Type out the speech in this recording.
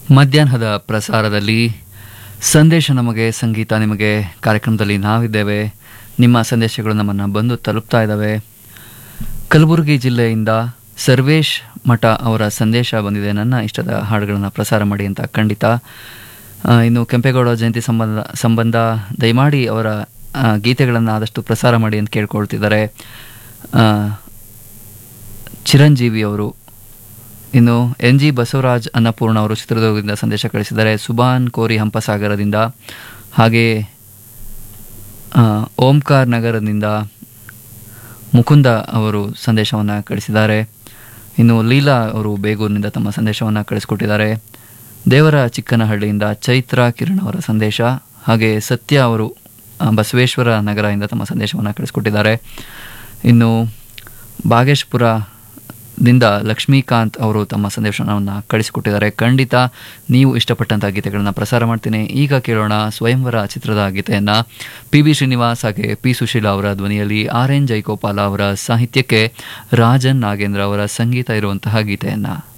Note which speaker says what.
Speaker 1: ಮಧ್ಯಾಹ್ನದ ಪ್ರಸಾರದಲ್ಲಿ ಸಂದೇಶ ನಮಗೆ ಸಂಗೀತ ನಿಮಗೆ ಕಾರ್ಯಕ್ರಮದಲ್ಲಿ ನಾವಿದ್ದೇವೆ ನಿಮ್ಮ ಸಂದೇಶಗಳು ನಮ್ಮನ್ನು ಬಂದು ತಲುಪ್ತಾ ಇದ್ದಾವೆ ಕಲಬುರಗಿ ಜಿಲ್ಲೆಯಿಂದ ಸರ್ವೇಶ್ ಮಠ ಅವರ ಸಂದೇಶ ಬಂದಿದೆ ನನ್ನ ಇಷ್ಟದ ಹಾಡುಗಳನ್ನು ಪ್ರಸಾರ ಮಾಡಿ ಅಂತ ಖಂಡಿತ ಆ, ಇನ್ನು ಕೆಂಪೇಗೌಡ ಜಯಂತಿ ಸಂಬಂಧ ಸಂಬಂಧ ದಯಮಾಡಿ ಅವರ ಗೀತೆಗಳನ್ನು ಆದಷ್ಟು ಪ್ರಸಾರ ಮಾಡಿ ಅಂತ ಕೇಳ್ಕೊಳ್ತಿದ್ದಾರೆ ಆ, ಚಿರಂಜೀವಿ ಅವರು ಇನ್ನು ಎನ್ ಜಿ ಬಸವರಾಜ್ ಅನ್ನಪೂರ್ಣ ಅವರು ಚಿತ್ರದುರ್ಗದಿಂದ ಸಂದೇಶ ಕಳಿಸಿದ್ದಾರೆ ಸುಬಾನ್ ಕೋರಿ ಹಂಪಸಾಗರದಿಂದ ಹಾಗೆ ಆ, ಓಂಕಾರ್ ನಗರದಿಂದ ಮುಕುಂದ ಅವರು ಸಂದೇಶವನ್ನು ಕಳಿಸಿದ್ದಾರೆ ಇನ್ನು ಲೀಲಾ ಅವರು ಬೇಗೂರಿನಿಂದ ತಮ್ಮ ಸಂದೇಶವನ್ನು ಕಳಿಸ್ಕೊಟ್ಟಿದ್ದಾರೆ ದೇವರ ಚಿಕ್ಕನಹಳ್ಳಿಯಿಂದ ಚೈತ್ರ ಕಿರಣ್ ಅವರ ಸಂದೇಶ ಹಾಗೆ ಸತ್ಯ ಅವರು ಆ, ಬಸವೇಶ್ವರ ನಗರದಿಂದ ತಮ್ಮ ಸಂದೇಶವನ್ನು ಕಳಿಸ್ಕೊಟ್ಟಿದ್ದಾರೆ ಇನ್ನು ಬಾಗೇಶ್ಪುರದಿಂದ ಲಕ್ಷ್ಮೀಕಾಂತ್ ಅವರು ತಮ್ಮ ಸಂದೇಶವನ್ನು ಕಳಿಸಿಕೊಟ್ಟಿದ್ದಾರೆ ಖಂಡಿತ ನೀವು ಇಷ್ಟಪಟ್ಟಂಥ ಗೀತೆಗಳನ್ನು ಪ್ರಸಾರ ಮಾಡ್ತೀನಿ ಈಗ ಕೇಳೋಣ ಸ್ವಯಂವರ ಚಿತ್ರದ ಗೀತೆಯನ್ನು ಪಿ ಬಿ ಶ್ರೀನಿವಾಸ್ ಹಾಗೆ ಪಿ ಸುಶೀಲಾ ಅವರ ಧ್ವನಿಯಲ್ಲಿ ಆರ್ ಎನ್ ಜೈಗೋಪಾಲ ಅವರ ಸಾಹಿತ್ಯಕ್ಕೆ ರಾಜನ್ ನಾಗೇಂದ್ರ ಅವರ ಸಂಗೀತ ಇರುವಂತಹ ಗೀತೆಯನ್ನು